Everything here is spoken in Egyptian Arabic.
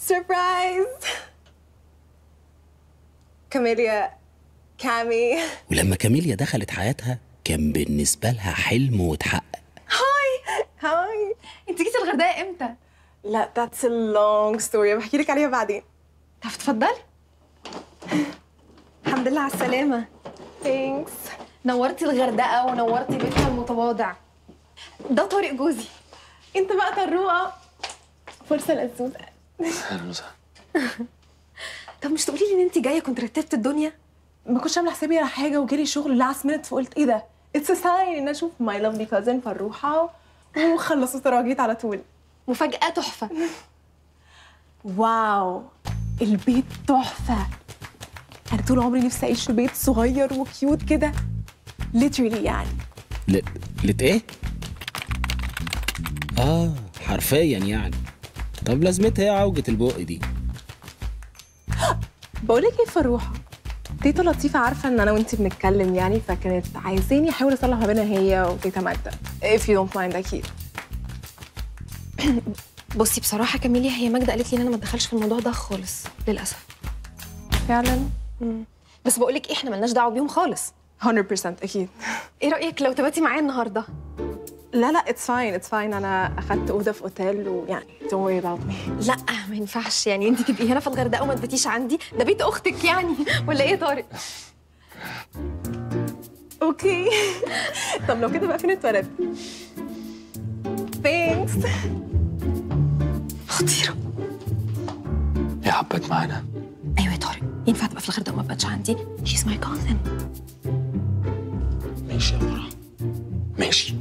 سربرايز كاميليا كامي ولما كاميليا دخلت حياتها كان بالنسبة لها حلم واتحقق هاي هاي انت جيتي الغردقه امتى لا that's a long story بحكي لك عليها بعدين طب اتفضلي الحمد لله على السلامه ثانكس نورتي الغردقه ونورتي بيتنا المتواضع ده طارق جوزي انت بقى طروقه فرصه للزوزه اهلا وسهلا طب مش تقولي لي ان انت جايه كنت رتبت الدنيا ما كنتش عامله حسابي على حاجه وجالي شغل لاست مينت فقلت ايه ده اتس ساين ان اشوف ماي لافلي كازن فروحه وخلصت وجيت على طول مفاجاه تحفه واو البيت تحفه انا طول عمري نفسي اعيش في بيت صغير وكيوت كده literally يعني ل... لت ايه؟ اه حرفيا يعني طب لازمتها ايه عوجة البق دي؟ بقول لك ايه فروحه تيتا لطيفه عارفه ان انا وانتي بنتكلم يعني فكانت عايزاني احاول اصلح ما بينها هي وتيتا ماجده if you don't mind اكيد بصي بصراحه كاميليا هي ماجده قالت لي ان انا ما اتدخلش في الموضوع ده خالص للاسف فعلا بس بقول لك ايه احنا ملناش دعوه بيهم خالص 100% اكيد ايه رايك لو تباتي معايا النهارده لا لا اتس فاين اتس فاين انا اخدت اوضه في اوتيل ويعني don't worry about me لا ما ينفعش يعني انت تبقي هنا في الغردقه وما تباتيش عندي ده بيت اختك يعني ولا ايه يا طارق اوكي طب لو كده بقى فين اتولدت ثانكس خطيره يا حبت معانا ايوه يا طارق ينفع تبقى في الغردقه وما تباتش عندي شيز ماي كازن ماشي يا فرح ماشي